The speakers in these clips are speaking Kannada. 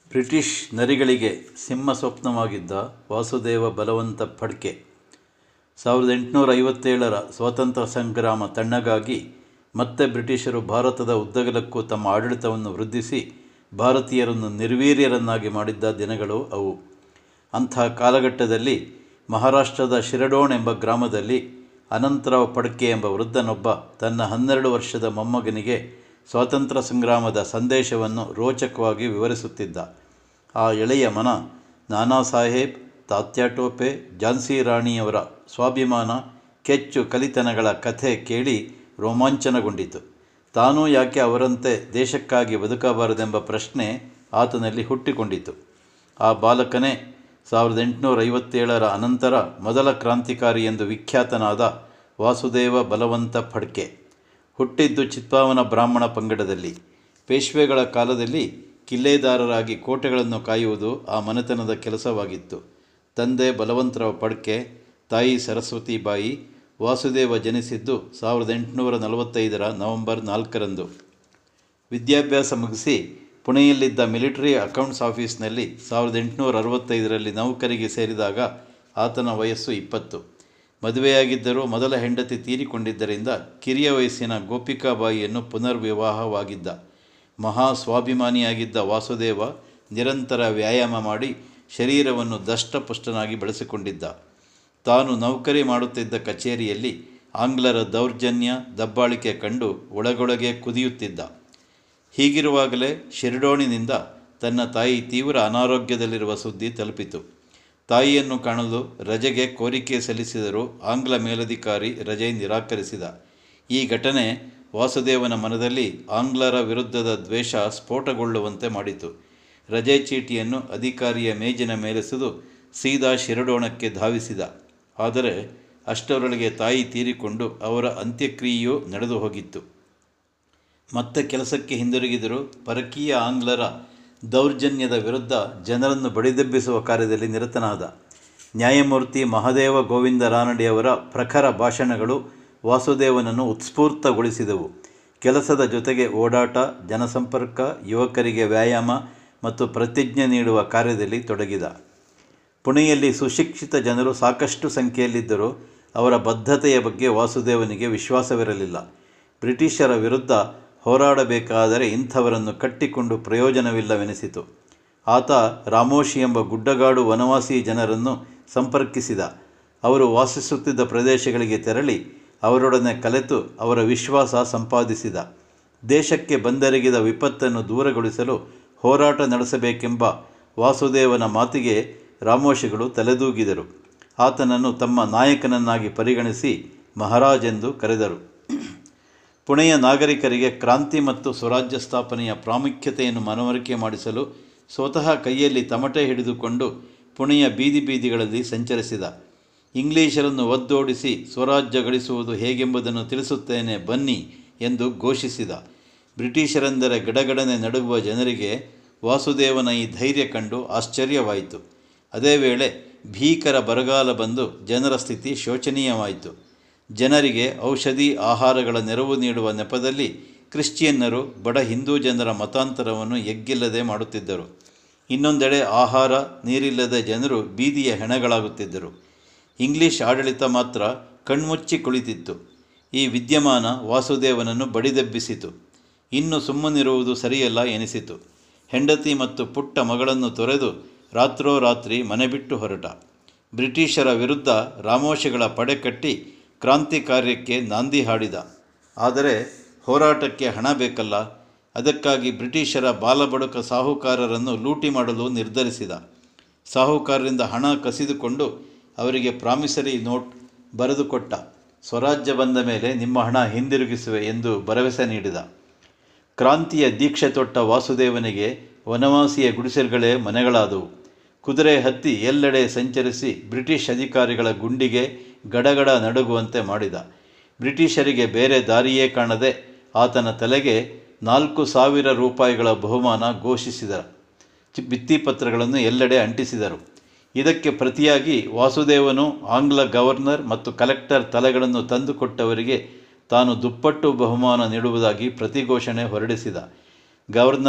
ಬ್ರಿಟಿಷ್ ನರಿಗಳಿಗೆ ಸಿಂಹ ಸ್ವಪ್ನವಾಗಿದ್ದ ವಾಸುದೇವ ಬಲವಂತ ಫಡ್ಕೆ ಸಾವಿರದ ಎಂಟುನೂರ ಐವತ್ತೇಳರ ಸ್ವಾತಂತ್ರ್ಯ ಸಂಗ್ರಾಮ ತಣ್ಣಗಾಗಿ ಮತ್ತೆ ಬ್ರಿಟಿಷರು ಭಾರತದ ಉದ್ದಗಲಕ್ಕೂ ತಮ್ಮ ಆಡಳಿತವನ್ನು ವೃದ್ಧಿಸಿ ಭಾರತೀಯರನ್ನು ನಿರ್ವೀರ್ಯರನ್ನಾಗಿ ಮಾಡಿದ್ದ ದಿನಗಳು ಅವು ಅಂಥ ಕಾಲಘಟ್ಟದಲ್ಲಿ ಮಹಾರಾಷ್ಟ್ರದ ಶಿರಡೋಣ್ ಎಂಬ ಗ್ರಾಮದಲ್ಲಿ ಅನಂತರಾವ್ ಫಡ್ಕೆ ಎಂಬ ವೃದ್ಧನೊಬ್ಬ ತನ್ನ ಹನ್ನೆರಡು ವರ್ಷದ ಮೊಮ್ಮಗನಿಗೆ ಸ್ವಾತಂತ್ರ್ಯ ಸಂಗ್ರಾಮದ ಸಂದೇಶವನ್ನು ರೋಚಕವಾಗಿ ವಿವರಿಸುತ್ತಿದ್ದ ಆ ಎಳೆಯ ಮನ ನಾನಾ ಸಾಹೇಬ್ ತಾತ್ಯಾ ಟೋಪೆ ಝಾನ್ಸಿ ರಾಣಿಯವರ ಸ್ವಾಭಿಮಾನ ಕೆಚ್ಚು ಕಲಿತನಗಳ ಕಥೆ ಕೇಳಿ ರೋಮಾಂಚನಗೊಂಡಿತು ತಾನೂ ಯಾಕೆ ಅವರಂತೆ ದೇಶಕ್ಕಾಗಿ ಬದುಕಬಾರದೆಂಬ ಪ್ರಶ್ನೆ ಆತನಲ್ಲಿ ಹುಟ್ಟಿಕೊಂಡಿತು ಆ ಬಾಲಕನೇ ಸಾವಿರದ ಎಂಟುನೂರ ಐವತ್ತೇಳರ ಅನಂತರ ಮೊದಲ ಕ್ರಾಂತಿಕಾರಿ ಎಂದು ವಿಖ್ಯಾತನಾದ ವಾಸುದೇವ ಬಲವಂತ ಫಡ್ಕೆ ಹುಟ್ಟಿದ್ದು ಚಿತ್ಪಾವನ ಬ್ರಾಹ್ಮಣ ಪಂಗಡದಲ್ಲಿ ಪೇಶ್ವೆಗಳ ಕಾಲದಲ್ಲಿ ಕಿಲ್ಲೆದಾರರಾಗಿ ಕೋಟೆಗಳನ್ನು ಕಾಯುವುದು ಆ ಮನೆತನದ ಕೆಲಸವಾಗಿತ್ತು ತಂದೆ ಬಲವಂತರಾವ್ ಫಡ್ಕೆ ತಾಯಿ ಸರಸ್ವತಿಬಾಯಿ ವಾಸುದೇವ ಜನಿಸಿದ್ದು ಸಾವಿರದ ಎಂಟುನೂರ ನಲವತ್ತೈದರ ನವೆಂಬರ್ ನಾಲ್ಕರಂದು ವಿದ್ಯಾಭ್ಯಾಸ ಮುಗಿಸಿ ಪುಣೆಯಲ್ಲಿದ್ದ ಮಿಲಿಟರಿ ಅಕೌಂಟ್ಸ್ ಆಫೀಸ್ನಲ್ಲಿ ಸಾವಿರದ ಎಂಟುನೂರ ಅರವತ್ತೈದರಲ್ಲಿ ನೌಕರಿಗೆ ಸೇರಿದಾಗ ಆತನ ವಯಸ್ಸು ಇಪ್ಪತ್ತು ಮದುವೆಯಾಗಿದ್ದರೂ ಮೊದಲ ಹೆಂಡತಿ ತೀರಿಕೊಂಡಿದ್ದರಿಂದ ಕಿರಿಯ ವಯಸ್ಸಿನ ಗೋಪಿಕಾಬಾಯಿಯನ್ನು ಪುನರ್ವಿವಾಹವಾಗಿದ್ದ ಮಹಾ ಸ್ವಾಭಿಮಾನಿಯಾಗಿದ್ದ ವಾಸುದೇವ ನಿರಂತರ ವ್ಯಾಯಾಮ ಮಾಡಿ ಶರೀರವನ್ನು ದಷ್ಟಪುಷ್ಟನಾಗಿ ಬೆಳೆಸಿಕೊಂಡಿದ್ದ ತಾನು ನೌಕರಿ ಮಾಡುತ್ತಿದ್ದ ಕಚೇರಿಯಲ್ಲಿ ಆಂಗ್ಲರ ದೌರ್ಜನ್ಯ ದಬ್ಬಾಳಿಕೆ ಕಂಡು ಒಳಗೊಳಗೆ ಕುದಿಯುತ್ತಿದ್ದ ಹೀಗಿರುವಾಗಲೇ ಶಿರಡೋಣಿನಿಂದ ತನ್ನ ತಾಯಿ ತೀವ್ರ ಅನಾರೋಗ್ಯದಲ್ಲಿರುವ ಸುದ್ದಿ ತಲುಪಿತು ತಾಯಿಯನ್ನು ಕಾಣಲು ರಜೆಗೆ ಕೋರಿಕೆ ಸಲ್ಲಿಸಿದರೂ ಆಂಗ್ಲ ಮೇಲಧಿಕಾರಿ ರಜೆ ನಿರಾಕರಿಸಿದ ಈ ಘಟನೆ ವಾಸುದೇವನ ಮನದಲ್ಲಿ ಆಂಗ್ಲರ ವಿರುದ್ಧದ ದ್ವೇಷ ಸ್ಫೋಟಗೊಳ್ಳುವಂತೆ ಮಾಡಿತು ರಜೆ ಚೀಟಿಯನ್ನು ಅಧಿಕಾರಿಯ ಮೇಜಿನ ಮೇಲೆಸೆದು ಸೀದಾ ಶಿರಡೋಣಕ್ಕೆ ಧಾವಿಸಿದ ಆದರೆ ಅಷ್ಟರೊಳಗೆ ತಾಯಿ ತೀರಿಕೊಂಡು ಅವರ ಅಂತ್ಯಕ್ರಿಯೆಯೂ ನಡೆದು ಹೋಗಿತ್ತು ಮತ್ತೆ ಕೆಲಸಕ್ಕೆ ಹಿಂದಿರುಗಿದರೂ ಪರಕೀಯ ಆಂಗ್ಲರ ದೌರ್ಜನ್ಯದ ವಿರುದ್ಧ ಜನರನ್ನು ಬಡಿದೆಬ್ಬಿಸುವ ಕಾರ್ಯದಲ್ಲಿ ನಿರತನಾದ ನ್ಯಾಯಮೂರ್ತಿ ಮಹದೇವ ಗೋವಿಂದ ರಾನಡೆಯವರ ಪ್ರಖರ ಭಾಷಣಗಳು ವಾಸುದೇವನನ್ನು ಉತ್ಸ್ಫೂರ್ತಗೊಳಿಸಿದವು ಕೆಲಸದ ಜೊತೆಗೆ ಓಡಾಟ ಜನಸಂಪರ್ಕ ಯುವಕರಿಗೆ ವ್ಯಾಯಾಮ ಮತ್ತು ಪ್ರತಿಜ್ಞೆ ನೀಡುವ ಕಾರ್ಯದಲ್ಲಿ ತೊಡಗಿದ ಪುಣೆಯಲ್ಲಿ ಸುಶಿಕ್ಷಿತ ಜನರು ಸಾಕಷ್ಟು ಸಂಖ್ಯೆಯಲ್ಲಿದ್ದರೂ ಅವರ ಬದ್ಧತೆಯ ಬಗ್ಗೆ ವಾಸುದೇವನಿಗೆ ವಿಶ್ವಾಸವಿರಲಿಲ್ಲ ಬ್ರಿಟಿಷರ ವಿರುದ್ಧ ಹೋರಾಡಬೇಕಾದರೆ ಇಂಥವರನ್ನು ಕಟ್ಟಿಕೊಂಡು ಪ್ರಯೋಜನವಿಲ್ಲವೆನಿಸಿತು ಆತ ರಾಮೋಶಿ ಎಂಬ ಗುಡ್ಡಗಾಡು ವನವಾಸಿ ಜನರನ್ನು ಸಂಪರ್ಕಿಸಿದ ಅವರು ವಾಸಿಸುತ್ತಿದ್ದ ಪ್ರದೇಶಗಳಿಗೆ ತೆರಳಿ ಅವರೊಡನೆ ಕಲೆತು ಅವರ ವಿಶ್ವಾಸ ಸಂಪಾದಿಸಿದ ದೇಶಕ್ಕೆ ಬಂದೆರಗಿದ ವಿಪತ್ತನ್ನು ದೂರಗೊಳಿಸಲು ಹೋರಾಟ ನಡೆಸಬೇಕೆಂಬ ವಾಸುದೇವನ ಮಾತಿಗೆ ರಾಮೋಶಿಗಳು ತಲೆದೂಗಿದರು ಆತನನ್ನು ತಮ್ಮ ನಾಯಕನನ್ನಾಗಿ ಪರಿಗಣಿಸಿ ಮಹಾರಾಜೆಂದು ಕರೆದರು ಪುಣೆಯ ನಾಗರಿಕರಿಗೆ ಕ್ರಾಂತಿ ಮತ್ತು ಸ್ವರಾಜ್ಯ ಸ್ಥಾಪನೆಯ ಪ್ರಾಮುಖ್ಯತೆಯನ್ನು ಮನವರಿಕೆ ಮಾಡಿಸಲು ಸ್ವತಃ ಕೈಯಲ್ಲಿ ತಮಟೆ ಹಿಡಿದುಕೊಂಡು ಪುಣೆಯ ಬೀದಿ ಬೀದಿಗಳಲ್ಲಿ ಸಂಚರಿಸಿದ ಇಂಗ್ಲೀಷರನ್ನು ಒದ್ದೋಡಿಸಿ ಸ್ವರಾಜ್ಯ ಗಳಿಸುವುದು ಹೇಗೆಂಬುದನ್ನು ತಿಳಿಸುತ್ತೇನೆ ಬನ್ನಿ ಎಂದು ಘೋಷಿಸಿದ ಬ್ರಿಟಿಷರೆಂದರೆ ಗಡಗಡನೆ ನಡುಗುವ ಜನರಿಗೆ ವಾಸುದೇವನ ಈ ಧೈರ್ಯ ಕಂಡು ಆಶ್ಚರ್ಯವಾಯಿತು ಅದೇ ವೇಳೆ ಭೀಕರ ಬರಗಾಲ ಬಂದು ಜನರ ಸ್ಥಿತಿ ಶೋಚನೀಯವಾಯಿತು ಜನರಿಗೆ ಔಷಧಿ ಆಹಾರಗಳ ನೆರವು ನೀಡುವ ನೆಪದಲ್ಲಿ ಕ್ರಿಶ್ಚಿಯನ್ನರು ಬಡ ಹಿಂದೂ ಜನರ ಮತಾಂತರವನ್ನು ಎಗ್ಗಿಲ್ಲದೆ ಮಾಡುತ್ತಿದ್ದರು ಇನ್ನೊಂದೆಡೆ ಆಹಾರ ನೀರಿಲ್ಲದೆ ಜನರು ಬೀದಿಯ ಹೆಣಗಳಾಗುತ್ತಿದ್ದರು ಇಂಗ್ಲಿಷ್ ಆಡಳಿತ ಮಾತ್ರ ಕಣ್ಮುಚ್ಚಿ ಕುಳಿತಿತ್ತು ಈ ವಿದ್ಯಮಾನ ವಾಸುದೇವನನ್ನು ಬಡಿದೆಬ್ಬಿಸಿತು ಇನ್ನು ಸುಮ್ಮನಿರುವುದು ಸರಿಯಲ್ಲ ಎನಿಸಿತು ಹೆಂಡತಿ ಮತ್ತು ಪುಟ್ಟ ಮಗಳನ್ನು ತೊರೆದು ರಾತ್ರೋರಾತ್ರಿ ಮನೆ ಬಿಟ್ಟು ಹೊರಟ ಬ್ರಿಟಿಷರ ವಿರುದ್ಧ ರಾಮೋಶಿಗಳ ಪಡೆ ಕಟ್ಟಿ ಕ್ರಾಂತಿ ಕಾರ್ಯಕ್ಕೆ ನಾಂದಿ ಹಾಡಿದ ಆದರೆ ಹೋರಾಟಕ್ಕೆ ಹಣ ಬೇಕಲ್ಲ ಅದಕ್ಕಾಗಿ ಬ್ರಿಟಿಷರ ಬಾಲಬಡುಕ ಸಾಹುಕಾರರನ್ನು ಲೂಟಿ ಮಾಡಲು ನಿರ್ಧರಿಸಿದ ಸಾಹುಕಾರರಿಂದ ಹಣ ಕಸಿದುಕೊಂಡು ಅವರಿಗೆ ಪ್ರಾಮಿಸರಿ ನೋಟ್ ಬರೆದುಕೊಟ್ಟ ಸ್ವರಾಜ್ಯ ಬಂದ ಮೇಲೆ ನಿಮ್ಮ ಹಣ ಹಿಂದಿರುಗಿಸುವೆ ಎಂದು ಭರವಸೆ ನೀಡಿದ ಕ್ರಾಂತಿಯ ದೀಕ್ಷೆ ತೊಟ್ಟ ವಾಸುದೇವನಿಗೆ ವನವಾಸಿಯ ಗುಡಿಸಲುಗಳೇ ಮನೆಗಳಾದವು ಕುದುರೆ ಹತ್ತಿ ಎಲ್ಲೆಡೆ ಸಂಚರಿಸಿ ಬ್ರಿಟಿಷ್ ಅಧಿಕಾರಿಗಳ ಗುಂಡಿಗೆ ಗಡಗಡ ನಡುಗುವಂತೆ ಮಾಡಿದ ಬ್ರಿಟಿಷರಿಗೆ ಬೇರೆ ದಾರಿಯೇ ಕಾಣದೆ ಆತನ ತಲೆಗೆ ನಾಲ್ಕು ಸಾವಿರ ರೂಪಾಯಿಗಳ ಬಹುಮಾನ ಘೋಷಿಸಿದ ಭಿತ್ತಿಪತ್ರಗಳನ್ನು ಎಲ್ಲೆಡೆ ಅಂಟಿಸಿದರು ಇದಕ್ಕೆ ಪ್ರತಿಯಾಗಿ ವಾಸುದೇವನು ಆಂಗ್ಲ ಗವರ್ನರ್ ಮತ್ತು ಕಲೆಕ್ಟರ್ ತಲೆಗಳನ್ನು ತಂದುಕೊಟ್ಟವರಿಗೆ ತಾನು ದುಪ್ಪಟ್ಟು ಬಹುಮಾನ ನೀಡುವುದಾಗಿ ಪ್ರತಿಘೋಷಣೆ ಹೊರಡಿಸಿದ ಗವರ್ನರ್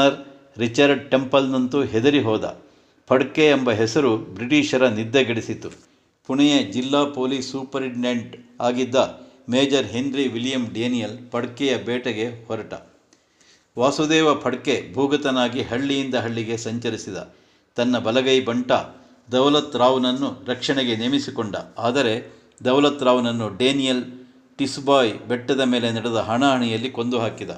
ರಿಚರ್ಡ್ ಟೆಂಪಲ್ನಂತೂ ಹೆದರಿ ಹೋದ ಫಡ್ಕೆ ಎಂಬ ಹೆಸರು ಬ್ರಿಟಿಷರ ನಿದ್ದೆಗೆಡಿಸಿತು ಪುಣೆಯ ಜಿಲ್ಲಾ ಪೊಲೀಸ್ ಸೂಪರಿಂಟೆಂಡೆಂಟ್ ಆಗಿದ್ದ ಮೇಜರ್ ಹೆನ್ರಿ ವಿಲಿಯಂ ಡೇನಿಯಲ್ ಫಡ್ಕೆಯ ಬೇಟೆಗೆ ಹೊರಟ ವಾಸುದೇವ ಫಡ್ಕೆ ಭೂಗತನಾಗಿ ಹಳ್ಳಿಯಿಂದ ಹಳ್ಳಿಗೆ ಸಂಚರಿಸಿದ ತನ್ನ ಬಲಗೈ ಬಂಟ ದೌಲತ್ ರಾವ್ನನ್ನು ರಕ್ಷಣೆಗೆ ನೇಮಿಸಿಕೊಂಡ ಆದರೆ ದೌಲತ್ ರಾವ್ನನ್ನು ಡೇನಿಯಲ್ ಟಿಸ್ಬಾಯ್ ಬೆಟ್ಟದ ಮೇಲೆ ನಡೆದ ಹಣಾಹಣಿಯಲ್ಲಿ ಕೊಂದು ಹಾಕಿದ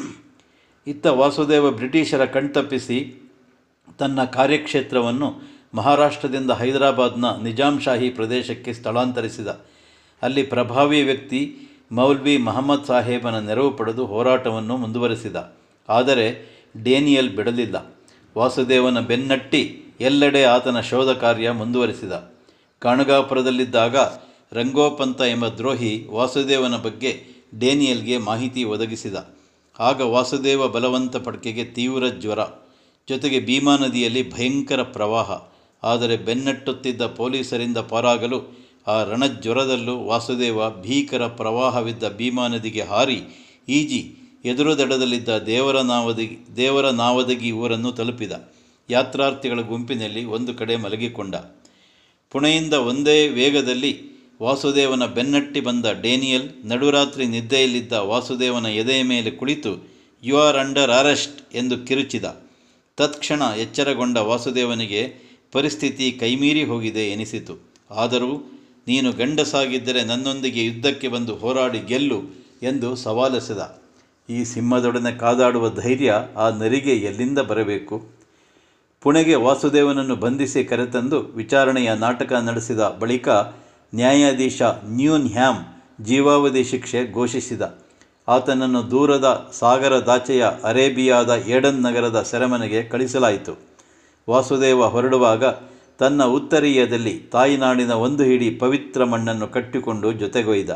ಇತ್ತ ವಾಸುದೇವ ಬ್ರಿಟಿಷರ ಕಣ್ತಪ್ಪಿಸಿ ತನ್ನ ಕಾರ್ಯಕ್ಷೇತ್ರವನ್ನು ಮಹಾರಾಷ್ಟ್ರದಿಂದ ಹೈದರಾಬಾದ್ನ ನಿಜಾಂಶಾಹಿ ಪ್ರದೇಶಕ್ಕೆ ಸ್ಥಳಾಂತರಿಸಿದ ಅಲ್ಲಿ ಪ್ರಭಾವಿ ವ್ಯಕ್ತಿ ಮೌಲ್ವಿ ಮಹಮ್ಮದ್ ಸಾಹೇಬನ ನೆರವು ಪಡೆದು ಹೋರಾಟವನ್ನು ಮುಂದುವರೆಸಿದ ಆದರೆ ಡೇನಿಯಲ್ ಬಿಡಲಿಲ್ಲ ವಾಸುದೇವನ ಬೆನ್ನಟ್ಟಿ ಎಲ್ಲೆಡೆ ಆತನ ಶೋಧ ಕಾರ್ಯ ಮುಂದುವರೆಸಿದ ಕಾಣಗಾಪುರದಲ್ಲಿದ್ದಾಗ ರಂಗೋಪಂತ ಎಂಬ ದ್ರೋಹಿ ವಾಸುದೇವನ ಬಗ್ಗೆ ಡೇನಿಯಲ್ಗೆ ಮಾಹಿತಿ ಒದಗಿಸಿದ ಆಗ ವಾಸುದೇವ ಬಲವಂತ ಪಡ್ಕೆಗೆ ತೀವ್ರ ಜ್ವರ ಜೊತೆಗೆ ಭೀಮಾ ನದಿಯಲ್ಲಿ ಭಯಂಕರ ಪ್ರವಾಹ ಆದರೆ ಬೆನ್ನಟ್ಟುತ್ತಿದ್ದ ಪೊಲೀಸರಿಂದ ಪಾರಾಗಲು ಆ ರಣಜ್ವರದಲ್ಲೂ ವಾಸುದೇವ ಭೀಕರ ಪ್ರವಾಹವಿದ್ದ ಭೀಮಾ ನದಿಗೆ ಹಾರಿ ಈಜಿ ಎದುರು ದಡದಲ್ಲಿದ್ದ ದೇವರ ನಾವದಗಿ ದೇವರ ನಾವದಗಿ ಊರನ್ನು ತಲುಪಿದ ಯಾತ್ರಾರ್ಥಿಗಳ ಗುಂಪಿನಲ್ಲಿ ಒಂದು ಕಡೆ ಮಲಗಿಕೊಂಡ ಪುಣೆಯಿಂದ ಒಂದೇ ವೇಗದಲ್ಲಿ ವಾಸುದೇವನ ಬೆನ್ನಟ್ಟಿ ಬಂದ ಡೇನಿಯಲ್ ನಡುರಾತ್ರಿ ನಿದ್ದೆಯಲ್ಲಿದ್ದ ವಾಸುದೇವನ ಎದೆಯ ಮೇಲೆ ಕುಳಿತು ಯು ಆರ್ ಅಂಡರ್ ಅರೆಸ್ಟ್ ಎಂದು ಕಿರುಚಿದ ತತ್ಕ್ಷಣ ಎಚ್ಚರಗೊಂಡ ವಾಸುದೇವನಿಗೆ ಪರಿಸ್ಥಿತಿ ಕೈಮೀರಿ ಹೋಗಿದೆ ಎನಿಸಿತು ಆದರೂ ನೀನು ಗಂಡಸಾಗಿದ್ದರೆ ನನ್ನೊಂದಿಗೆ ಯುದ್ಧಕ್ಕೆ ಬಂದು ಹೋರಾಡಿ ಗೆಲ್ಲು ಎಂದು ಸವಾಲೆಸೆದ ಈ ಸಿಂಹದೊಡನೆ ಕಾದಾಡುವ ಧೈರ್ಯ ಆ ನರಿಗೆ ಎಲ್ಲಿಂದ ಬರಬೇಕು ಪುಣೆಗೆ ವಾಸುದೇವನನ್ನು ಬಂಧಿಸಿ ಕರೆತಂದು ವಿಚಾರಣೆಯ ನಾಟಕ ನಡೆಸಿದ ಬಳಿಕ ನ್ಯಾಯಾಧೀಶ ನ್ಯೂನ್ ಹ್ಯಾಮ್ ಜೀವಾವಧಿ ಶಿಕ್ಷೆ ಘೋಷಿಸಿದ ಆತನನ್ನು ದೂರದ ಸಾಗರದಾಚೆಯ ಅರೇಬಿಯಾದ ಏಡನ್ ನಗರದ ಸೆರೆಮನೆಗೆ ಕಳಿಸಲಾಯಿತು ವಾಸುದೇವ ಹೊರಡುವಾಗ ತನ್ನ ಉತ್ತರೀಯದಲ್ಲಿ ತಾಯಿನಾಡಿನ ಒಂದು ಹಿಡಿ ಪವಿತ್ರ ಮಣ್ಣನ್ನು ಕಟ್ಟಿಕೊಂಡು ಜೊತೆಗೊಯ್ದ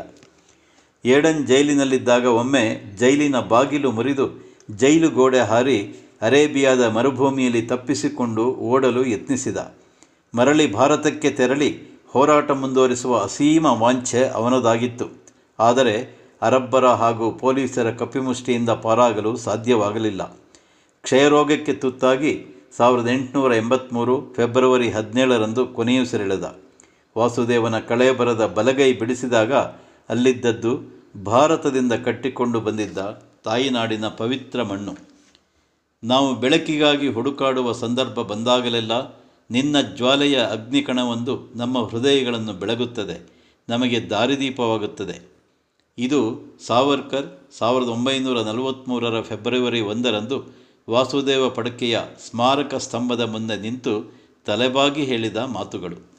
ಏಡನ್ ಜೈಲಿನಲ್ಲಿದ್ದಾಗ ಒಮ್ಮೆ ಜೈಲಿನ ಬಾಗಿಲು ಮುರಿದು ಜೈಲು ಗೋಡೆ ಹಾರಿ ಅರೇಬಿಯಾದ ಮರುಭೂಮಿಯಲ್ಲಿ ತಪ್ಪಿಸಿಕೊಂಡು ಓಡಲು ಯತ್ನಿಸಿದ ಮರಳಿ ಭಾರತಕ್ಕೆ ತೆರಳಿ ಹೋರಾಟ ಮುಂದುವರಿಸುವ ಅಸೀಮ ವಾಂಛೆ ಅವನದಾಗಿತ್ತು ಆದರೆ ಅರಬ್ಬರ ಹಾಗೂ ಪೊಲೀಸರ ಕಪಿಮುಷ್ಟಿಯಿಂದ ಪಾರಾಗಲು ಸಾಧ್ಯವಾಗಲಿಲ್ಲ ಕ್ಷಯರೋಗಕ್ಕೆ ತುತ್ತಾಗಿ ಸಾವಿರದ ಎಂಟುನೂರ ಎಂಬತ್ತ್ಮೂರು ಫೆಬ್ರವರಿ ಹದಿನೇಳರಂದು ಕೊನೆಯುಸಿರೆಳೆದ ವಾಸುದೇವನ ಕಳೆಬರದ ಬಲಗೈ ಬಿಡಿಸಿದಾಗ ಅಲ್ಲಿದ್ದದ್ದು ಭಾರತದಿಂದ ಕಟ್ಟಿಕೊಂಡು ಬಂದಿದ್ದ ತಾಯಿನಾಡಿನ ಪವಿತ್ರ ಮಣ್ಣು ನಾವು ಬೆಳಕಿಗಾಗಿ ಹುಡುಕಾಡುವ ಸಂದರ್ಭ ಬಂದಾಗಲೆಲ್ಲ ನಿನ್ನ ಜ್ವಾಲೆಯ ಅಗ್ನಿಕಣವೊಂದು ನಮ್ಮ ಹೃದಯಗಳನ್ನು ಬೆಳಗುತ್ತದೆ ನಮಗೆ ದಾರಿದೀಪವಾಗುತ್ತದೆ ಇದು ಸಾವರ್ಕರ್ ಸಾವಿರದ ಒಂಬೈನೂರ ನಲವತ್ತ್ಮೂರರ ಫೆಬ್ರವರಿ ಒಂದರಂದು ವಾಸುದೇವ ಪಡಕೆಯ ಸ್ಮಾರಕ ಸ್ತಂಭದ ಮುಂದೆ ನಿಂತು ತಲೆಬಾಗಿ ಹೇಳಿದ ಮಾತುಗಳು